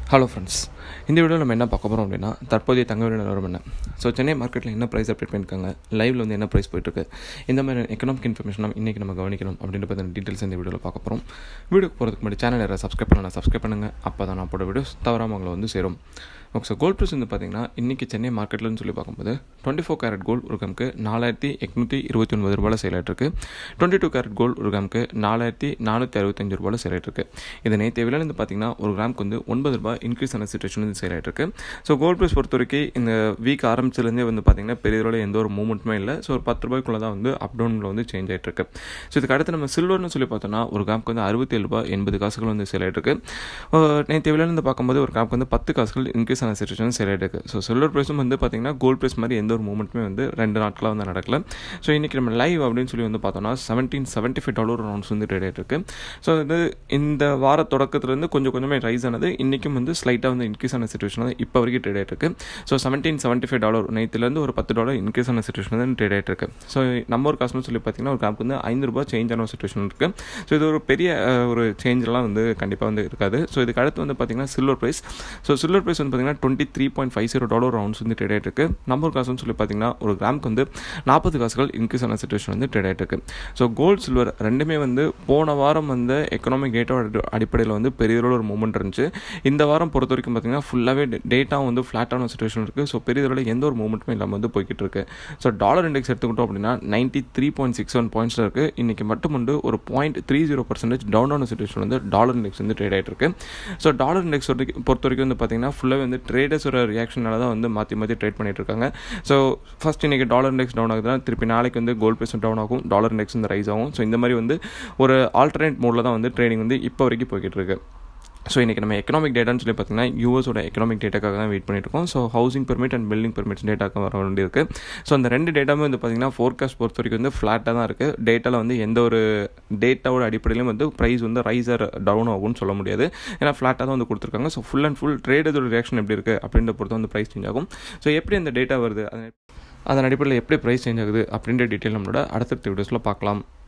hello friends இந்த வீடியோவில் நம்ம என்ன பார்க்க போகிறோம் அப்படின்னா தற்போதைய தங்க விலை நிலவரம் என்ன ஸோ சென்னை மார்க்கெட்டில் என்ன ப்ரைஸ் அப்டேட் பண்ணியிருக்காங்க லைவில் வந்து என்ன ப்ரைஸ் போயிட்டுருக்கு இந்த மாதிரி எக்கனாமிக் இன்ஃபர்மேஷன் இன்றைக்கி நம்ம கவனிக்கணும் அப்படின்ற பற்றின டீட்டெயில்ஸ் இந்த வீடியோவில் பார்க்க போகிறோம் வீடியோக்கு போகிறதுக்கு முன்னாடி சேனல் யாராவது சப்ஸ்கிரைப் பண்ணலாம் சப்ஸ்கிரைப் பண்ணுங்கள் அப்போ தான் நான் போட வீடியோஸ் தவறாமல் உங்களை வந்து சேரும் ஓகே ஸோ கோல்ட் ப்ரைஸ் வந்து பார்த்தீங்கன்னா இன்றைக்கி சென்னை மார்க்கெட்லன்னு சொல்லி பார்க்கும்போது டுவெண்ட்டி ஃபோர் கேரட் கோல்டு ஒரு கிராமுக்கு நாலாயிரத்தி எட்நூற்றி இருபத்தி ஒன்பது ரூபாயில் சேல் ஆகிட்டுருக்கு டுவெண்ட்டி டூ கேரட் கோல்டு ஒரு கிராமுக்கு நாலாயிரத்தி நானூற்றி அறுபத்தஞ்சு ரூபாயில் சேல் ஆகிட்டுருக்கு இது நேற்று விலையிலேருந்து பார்த்தீங்கன்னா ஒரு கிராமுக்கு வந்து ஒன்பது ரூபாய் இன்க்ரீஸ் ஆன சுச்சுவேஷன் வந்து சேல் ஆகிட்டுருக்கு ஸோ கோல்ட் ப்ரைஸ் பொறுத்த வரைக்கும் இந்த வீக் ஆரம்பிச்சிலேருந்தே வந்து பார்த்தீங்கன்னா பெரிய அளவில் எந்த ஒரு மூவ்மெண்ட்டுமே இல்லை ஸோ ஒரு பத்து ரூபாய்க்குள்ளே தான் வந்து அப் டவுனில் வந்து சேஞ்ச் ஆகிட்டு இருக்கு ஸோ இதுக்கு அடுத்து நம்ம சில்வர்னு சொல்லி பார்த்தோம்னா ஒரு கிராமுக்கு வந்து அறுபத்தேழு ரூபாய் எண்பது காசுகள் வந்து சேல் ஆகிட்டு இருக்கு நேற்று விலையிலேருந்து பார்க்கும்போது ஒரு கிராமுக்கு வந்து பத்து காசுகள் இன்க்ரீஸ் ஆன சுச்சுவேஷன் சேல் ஆகிட்டு இருக்கு ஸோ சில்வர் ப்ரைஸும் வந்து பார்த்தீங்கன்னா கோல்ட் ப்ரைஸ் மாதிரி எந்த ஒரு மூவ்மெண்ட்டுமே வந்து ரெண்டு நாட்களாக வந்து நடக்கல ஸோ இன்றைக்கி நம்ம லைவ் அப்படின்னு சொல்லி வந்து பார்த்தோம்னா seventeen seventy five dollar rounds வந்து ட்ரேட் ஆகிட்டு இருக்கு ஸோ இது இந்த வார தொடக்கத்துலேருந்து கொஞ்சம் கொஞ்சமே ரைஸ் ஆனது இன்றைக்கும் வந்து ஸ்லைட்டாக வந்து இன்க்ரீஸ் ஆன சுச்சுவேஷன் வந்து இப்போ வரைக்கும் ட்ரேட் ஆகிட்டு இருக்கு so seventeen seventy five dollar நேற்றுலேருந்து ஒரு பத்து டாலர் இன்க்ரீஸ் ஆன சுச்சுவேஷன் வந்து ட்ரேட் ஆகிட்டு இருக்கு ஸோ நம்ம ஒரு காசுன்னு சொல்லி பார்த்தீங்கன்னா ஒரு கிராமுக்கு வந்து ஐந்து ரூபாய் சேஞ்ச் ஆன சுச்சுவேஷன் இருக்குது ஸோ இது ஒரு பெரிய அஹ், ஒரு சேஞ்செலாம் வந்து கண்டிப்பாக வந்து இருக்காது ஸோ இதுக்கு அடுத்து வந்து பார்த்தீங்கன்னா silver price so silver price வந்து பார்த்தீங்கன்னா twenty three point five zero dollar rounds வந்து ட்ரேட் ஆகிட்டு இருக்கு நம்ம ஒரு காசுன்னு சொல்லி பார்த்தீங்கன்னா ஒரு கிராமுக்கு வந்து நாற்பது காசுகள் இன்க்ரீஸ் ஆன சுச்சுவேஷன் வந்து ட்ரேட் ஆகிட்டு இருக்கு ஸோ கோல்ட் சில்வர் ரெண்டுமே வந்து போன வாரம் வந்து எக்கனாமிக் டேட்டோட அடிப்படையில் வந்து பெரிய அளவில் ஒரு மூமெண்ட் இருந்துச்சு இந்த வாரம் பொறுத்த வரைக்கும் பார்த்தீங்கன்னா ஃபுல்லாகவே டேட்டாவும் வந்து ஃப்ளாட்டான சுச்சுவேஷன் இருக்குது ஸோ பெரிய அளவில் எந்த ஒரு மூமெண்ட்டுமே இல்லாமல் வந்து போய்கிட்டு இருக்கு ஸோ டாலர் இண்டெக்ஸ் எடுத்துக்கிட்டோம் அப்படின்னா ninety three point six one பாயிண்ட்ஸில் இருக்குது இன்றைக்கி மட்டும் வந்து ஒரு point three zero percentage down ஆன சுச்சுவேஷன் வந்து டாலர் இண்டெக்ஸ் வந்து ட்ரேட் ஆகிட்டு இருக்கு ஸோ டாலர் இண்டெக்ஸ் பொறுத்த வரைக்கும் வந்து பார்த்தீங்கன்னா ஃபுல்லாகவே வந்து ட்ரேடர்ஸோட ரியாக்ஷனால தான் வந்து மாற்றி மாற்றி ட்ரேட் பண்ணிட்டு இருக்காங்க ஸோ ஃபர்ஸ்ட் இன்றைக்கி டாலர் இண்டெக்ஸ் டவுன் ஆகுதுன்னா திருப்பி நாளைக்கு வந்து கோல்ட் ப்ரைஸ் டவுன் ஆகும் டாலர் இண்டெக்ஸ் வந்து ரைஸ் ஆகும் ஸோ இந்த மாதிரி வந்து ஒரு ஆல்டர்னேட் மோடில் தான் வந்து ட்ரேடிங் வந்து இப்போ வரைக்கும் போய்கிட்டு இருக்கு ஸோ இன்றைக்கி நம்ம எக்கனாமிக் டேட்டான்னு சொல்லி பார்த்தீங்கன்னா யூஎஸோட எக்கனாமிக் டேட்டாக்காக தான் வெயிட் பண்ணிட்டு இருக்கோம் so housing permit and building permits டேட்டாக்கு வர வேண்டியிருக்கு ஸோ அந்த ரெண்டு டேட்டாமே வந்து பார்த்தீங்கன்னா ஃபோர்காஸ்ட் பொறுத்த வரைக்கும் வந்து ஃப்ளாட்டாக தான் இருக்குது டேட்டாவில் வந்து எந்த ஒரு டேட்டாவோட அடிப்படையிலும் வந்து ப்ரைஸ் வந்து ரைஸர் டவுன் ஆகும்னு சொல்ல முடியாது ஏன்னா ஃப்ளாட்டாக தான் வந்து கொடுத்துருக்காங்க ஸோ ஃபுல் அண்ட் ஃபுல் ட்ரேடரோட ரியாக்ஷன் எப்படி இருக்குது அப்படின்ற பொறுத்து வந்து ப்ரைஸ் சேஞ்ச் ஆகும் ஸோ எப்படி அந்த டேட்டா வருது அது- அதன் அடிப்படையில் எப்படி ப்ரைஸ் சேஞ்ச் ஆகுது அப்படின்ற டீட்டெயில் நம்மளோட அடுத்தடுத்த வீடியோஸில் பார்க்கலாம்